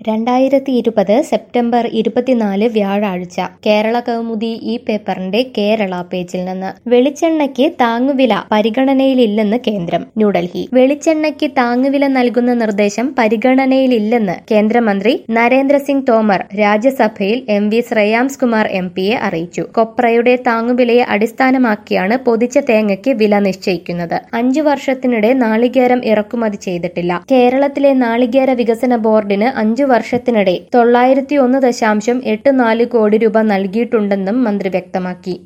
രണ്ടായിരത്തി ഇരുപത് സെപ്റ്റംബർ ഇരുപത്തിനാല് വ്യാഴാഴ്ച കേരള കൗമുദി ഈ പേപ്പറിന്റെ കേരള പേജിൽ നിന്ന് വെളിച്ചെണ്ണയ്ക്ക് താങ്ങുവില പരിഗണനയിലില്ലെന്ന് കേന്ദ്രം ന്യൂഡൽഹി വെളിച്ചെണ്ണയ്ക്ക് താങ്ങുവില നൽകുന്ന നിർദ്ദേശം പരിഗണനയിലില്ലെന്ന് കേന്ദ്രമന്ത്രി നരേന്ദ്രസിംഗ് തോമർ രാജ്യസഭയിൽ M V Shreyams Kumar M പിയെ അറിയിച്ചു കൊപ്രയുടെ താങ്ങുവിലയെ അടിസ്ഥാനമാക്കിയാണ് പൊതിച്ച തേങ്ങയ്ക്ക് വില നിശ്ചയിക്കുന്നത് അഞ്ചു വർഷത്തിനിടെ നാളികേരം ഇറക്കുമതി ചെയ്തിട്ടില്ല കേരളത്തിലെ നാളികേര വികസന ബോർഡിന് അഞ്ചു വർഷത്തിനിടെ തൊള്ളായിരത്തി ഒന്ന് ദശാംശം എട്ട് നാല് കോടി രൂപ നൽകിയിട്ടുണ്ടെന്നും മന്ത്രി വ്യക്തമാക്കി